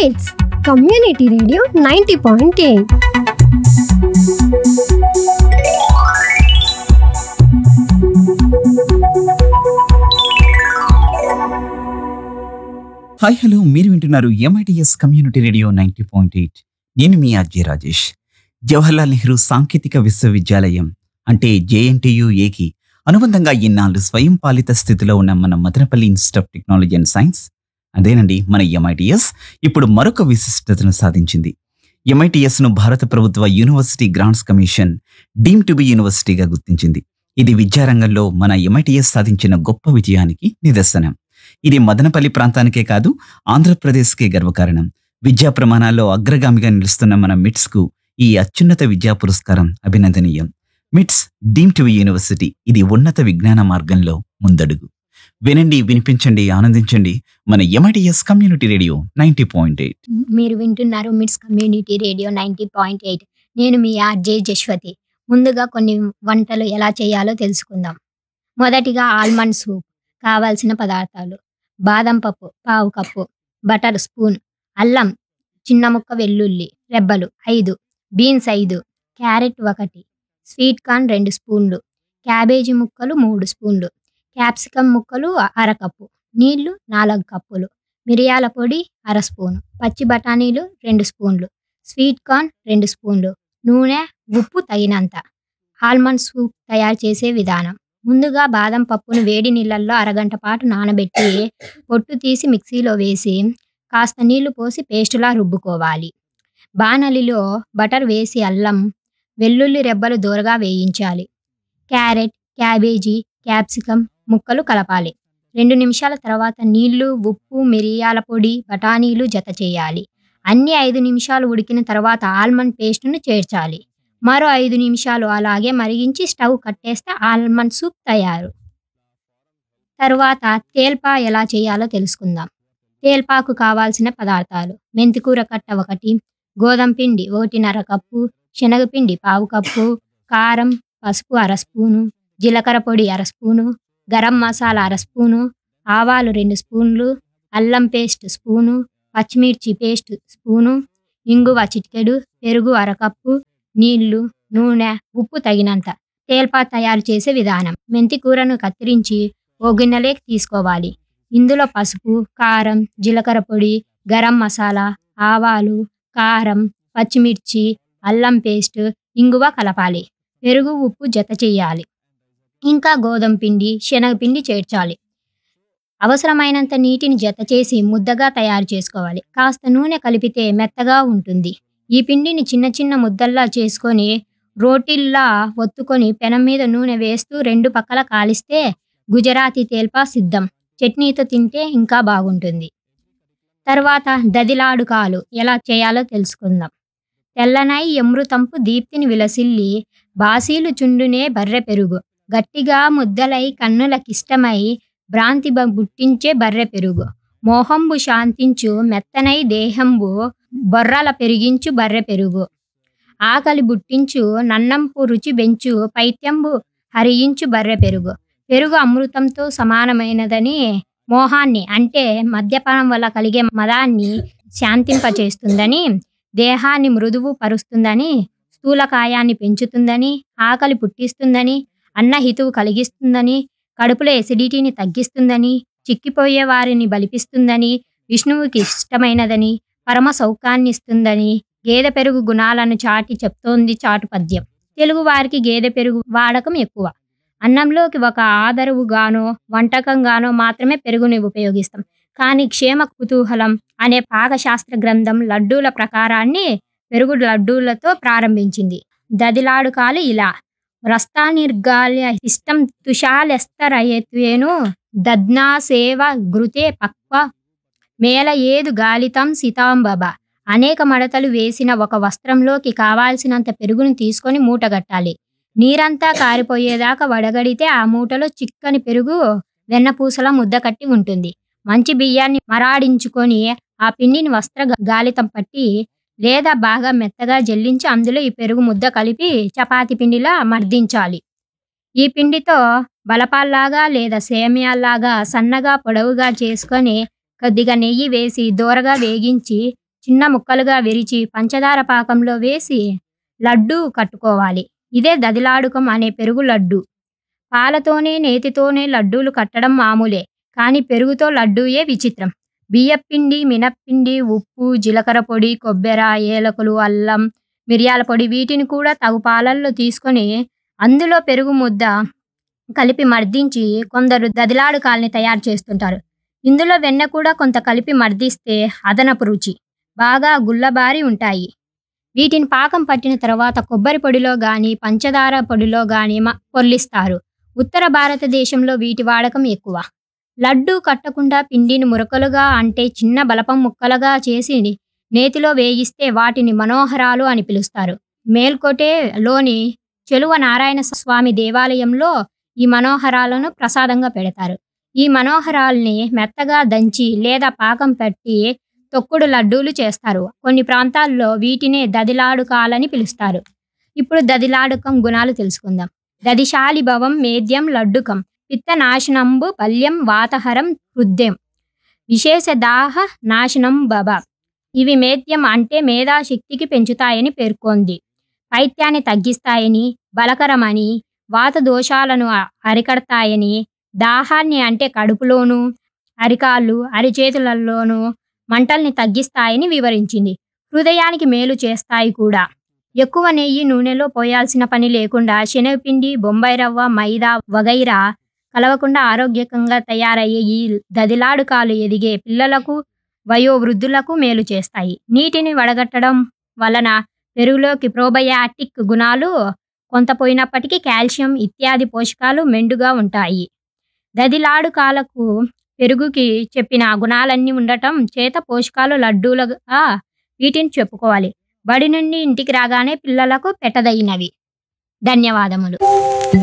మిట్స్ community radio ninety point eight hi hello మీరు వింటున్నారు MITS community radio ninety point eight నేను మీ ఆర్జే రాజేష్ జవహర్లాల్ నెహ్రూ సాంకేతిక విశ్వవిద్యాలయం అంటే జేఎన్టీయుఏకి అనుబంధంగా ఇన్నాళ్ళు స్వయం పాలిత స్థితిలో ఉన్న మన Madanapalle institute of technology and science అదేనండి మన ఎంఐటిఎస్ ఇప్పుడు మరొక విశిష్టతను సాధించింది ఎంఐటిఎస్ ను భారత ప్రభుత్వ university grants commission deem to be యూనివర్సిటీగా గుర్తించింది ఇది విద్యారంగంలో మన ఎంఐటిఎస్ సాధించిన గొప్ప విజయానికి నిదర్శనం ఇది మదనపల్లి ప్రాంతానికే కాదు ఆంధ్రప్రదేశ్కే గర్వకారణం విద్యా ప్రమాణాల్లో అగ్రగామిగా నిలుస్తున్న మన మిట్స్ కు ఈ అత్యున్నత విద్యా పురస్కారం అభినందనీయం మిట్స్ డీమ్ టు యూనివర్సిటీ ఇది ఉన్నత విజ్ఞాన మార్గంలో ముందడుగు వినండి వినిపించండి ఆనందించండి మన MITS community radio ninety point eight మీరు వింటున్నారు MITS community radio ninety point eight నేను మీ ఆర్జే జశ్వతి ముందుగా కొన్ని వంటలు ఎలా చేయాలో తెలుసుకుందాం మొదటిగా ఆల్మండ్ సూప్ కావాల్సిన పదార్థాలు బాదం పప్పు పావు కప్పు బటర్ స్పూన్ అల్లం చిన్న ముక్క వెల్లుల్లి రెబ్బలు ఐదు బీన్స్ ఐదు క్యారెట్ ఒకటి స్వీట్ కార్న్ రెండు స్పూన్లు క్యాబేజీ ముక్కలు మూడు స్పూన్లు క్యాప్సికమ్ ముక్కలు అరకప్పు నీళ్లు నాలుగు కప్పులు మిరియాల పొడి అర స్పూను పచ్చి బఠానీలు రెండు స్పూన్లు స్వీట్ కార్న్ రెండు స్పూన్లు నూనె ఉప్పు తగినంత ఆల్మండ్ సూప్ తయారు చేసే విధానం ముందుగా బాదం పప్పును వేడి నీళ్ళల్లో అరగంట పాటు నానబెట్టి పొట్టు తీసి మిక్సీలో వేసి కాస్త నీళ్లు పోసి పేస్టులా రుబ్బుకోవాలి బాణలిలో బటర్ వేసి అల్లం వెల్లుల్లి రెబ్బలు దూరగా వేయించాలి క్యారెట్ క్యాబేజీ క్యాప్సికమ్ ముక్కలు కలపాలి రెండు నిమిషాల తర్వాత నీళ్లు ఉప్పు మిరియాల పొడి బఠానీలు జత చేయాలి అన్ని ఐదు నిమిషాలు ఉడికిన తర్వాత ఆల్మండ్ పేస్టును చేర్చాలి మరో ఐదు నిమిషాలు అలాగే మరిగించి స్టవ్ కట్టేస్తే ఆల్మండ్ సూప్ తయారు తరువాత తేల్పా ఎలా చేయాలో తెలుసుకుందాం తేల్పాకు కావాల్సిన పదార్థాలు మెంతికూర కట్ట ఒకటి గోధుమ పిండి ఒకటిన్నర కప్పు శనగపిండి పావు కప్పు కారం పసుపు అర స్పూను జీలకర్ర పొడి అర స్పూను గరం మసాలా అర స్పూను ఆవాలు రెండు స్పూన్లు అల్లం పేస్ట్ స్పూను పచ్చిమిర్చి పేస్ట్ స్పూను ఇంగువ చిటికెడు పెరుగు అరకప్పు నీళ్లు నూనె ఉప్పు తగినంత తేల్పా తయారు చేసే విధానం మెంతి కూరను కత్తిరించి ఓ గిన్నెలోకి తీసుకోవాలి ఇందులో పసుపు కారం జీలకర్ర పొడి గరం మసాలా ఆవాలు కారం పచ్చిమిర్చి అల్లం పేస్ట్ ఇంగువ కలపాలి పెరుగు ఉప్పు జత చేయాలి ఇంకా గోధుమ పిండి శనగపిండి చేర్చాలి అవసరమైనంత నీటిని జత చేసి ముద్దగా తయారు చేసుకోవాలి కాస్త నూనె కలిపితే మెత్తగా ఉంటుంది ఈ పిండిని చిన్న చిన్న ముద్దల్లా చేసుకొని రోటిల్లా ఒత్తుకొని పెనం మీద నూనె వేస్తూ రెండు పక్కల కాలిస్తే గుజరాతీ తేల్పా సిద్ధం చట్నీతో తింటే ఇంకా బాగుంటుంది తర్వాత దదిలాడుకాలు ఎలా చేయాలో తెలుసుకుందాం తెల్లనై ఎమృతంపు దీప్తిని విలసిల్లి బాసీలు చుండునే బర్రె పెరుగు గట్టిగా ముద్దలై కన్నులకిష్టమై భ్రాంతి బ- బుట్టించే బర్రె పెరుగు మోహంబు శాంతించు మెత్తనై దేహంబు బొర్రల పెరిగించు బర్రె పెరుగు ఆకలి బుట్టించు నన్నంపు రుచి బెంచు పైత్యంబు హరించు బర్రె పెరుగు పెరుగు అమృతంతో సమానమైనదని మోహాన్ని అంటే మద్యపానం వల్ల కలిగే మదాన్ని శాంతింపచేస్తుందని దేహాన్ని మృదువు పరుస్తుందని స్థూలకాయాన్ని పెంచుతుందని ఆకలి పుట్టిస్తుందని అన్న హితువు కలిగిస్తుందని కడుపులో ఎసిడిటీని తగ్గిస్తుందని చిక్కిపోయే వారిని బలిపిస్తుందని విష్ణువుకి ఇష్టమైనదని పరమ సౌఖ్యాన్ని ఇస్తుందని గేదె పెరుగు గుణాలను చాటి చెప్తోంది చాటు పద్యం తెలుగు వారికి గేదె పెరుగు వాడకం ఎక్కువ అన్నంలోకి ఒక ఆదరువుగానో వంటకంగానో మాత్రమే పెరుగుని ఉపయోగిస్తాం కానీ క్షేమ కుతూహలం అనే పాకశాస్త్ర గ్రంథం లడ్డూల ప్రకారాన్ని పెరుగు లడ్డూలతో ప్రారంభించింది దదిలాడుకాలు ఇలా రస్తానిర్గాల్య ఇష్టం తుషాలెస్తరయత్వేను దద్నా సేవ గృతే పక్వ మేల ఏదు గాలితం సితాంబబ అనేక మడతలు వేసిన ఒక వస్త్రంలోకి కావాల్సినంత పెరుగును తీసుకొని మూటగట్టాలి నీరంతా కారిపోయేదాకా వడగడితే ఆ మూటలో చిక్కని పెరుగు వెన్నపూసల ముద్ద కట్టి ఉంటుంది మంచి బియ్యాన్ని మరాడించుకొని ఆ పిండిని వస్త్ర గాలితం పట్టి లేదా బాగా మెత్తగా జల్లించి అందులో ఈ పెరుగు ముద్ద కలిపి చపాతి పిండిలా మర్దించాలి ఈ పిండితో బలపాల్లాగా లేదా సేమియాల్లాగా సన్నగా పొడవుగా చేసుకొని కొద్దిగా నెయ్యి వేసి దూరగా వేగించి చిన్న ముక్కలుగా విరిచి పంచదార పాకంలో వేసి లడ్డు కట్టుకోవాలి ఇదే దదిలాడుకం అనే పెరుగు లడ్డు పాలతోనే నేతితోనే లడ్డూలు కట్టడం మామూలే కానీ పెరుగుతో లడ్డూయే విచిత్రం బియ్యపిండి మినప్పిండి ఉప్పు జీలకర్ర పొడి కొబ్బెర ఏలకులు అల్లం మిరియాల పొడి వీటిని కూడా తగు పాలల్లో తీసుకొని అందులో పెరుగు ముద్ద కలిపి మర్దించి కొందరు దదిలాడుకాల్ని తయారు చేస్తుంటారు ఇందులో వెన్న కూడా కొంత కలిపి మర్దిస్తే అదనపు రుచి బాగా గుల్లబారి ఉంటాయి వీటిని పాకం పట్టిన తర్వాత కొబ్బరి పొడిలో గాని పంచదార పొడిలో గాని మ- పొర్లిస్తారు ఉత్తర భారతదేశంలో వీటి వాడకం ఎక్కువ లడ్డు కట్టకుండా పిండిని మురకలుగా అంటే చిన్న బలపం ముక్కలుగా చేసి నేతిలో వేయిస్తే వాటిని మనోహరాలు అని పిలుస్తారు మేల్కోటేలోని చెలువ నారాయణ స్వామి దేవాలయంలో ఈ మనోహరాలను ప్రసాదంగా పెడతారు ఈ మనోహరాల్ని మెత్తగా దంచి లేదా పాకం పెట్టి తొక్కుడు లడ్డూలు చేస్తారు కొన్ని ప్రాంతాల్లో వీటినే దదిలాడుకాలని పిలుస్తారు ఇప్పుడు దదిలాడుకం గుణాలు తెలుసుకుందాం దదిశాలి భవం మేద్యం లడ్డుకం పిత్తనాశనంబు పల్యం వాతహరం హృద్యం విశేష దాహ నాశనం బబ ఇవి మేద్యం అంటే మేధాశక్తికి పెంచుతాయని పేర్కొంది పైత్యాన్ని తగ్గిస్తాయని బలకరమని వాత దోషాలను అ- అరికడతాయని దాహాన్ని అంటే కడుపులోను అరికాళ్ళు అరిచేతులలోనూ మంటల్ని తగ్గిస్తాయని వివరించింది హృదయానికి మేలు చేస్తాయి కూడా ఎక్కువ నెయ్యి నూనెలో పోయాల్సిన పని లేకుండా శనగపిండి బొంబాయి రవ్వ మైదా వగైరా కలవకుండా ఆరోగ్యకంగా తయారయ్యే ఈ దదిలాడుకాలు ఎదిగే పిల్లలకు వయోవృద్ధులకు మేలు చేస్తాయి నీటిని వడగట్టడం వలన పెరుగులోకి ప్రోబయాటిక్ గుణాలు కొంత పోయినప్పటికీ కాల్షియం ఇత్యాది పోషకాలు మెండుగా ఉంటాయి దదిలాడుకాలకు పెరుగుకి చెప్పిన గుణాలన్నీ ఉండటం చేత పోషకాలు లడ్డూలుగా వీటిని చెప్పుకోవాలి బడి నుండి ఇంటికి రాగానే పిల్లలకు పెట్టదగినవి ధన్యవాదములు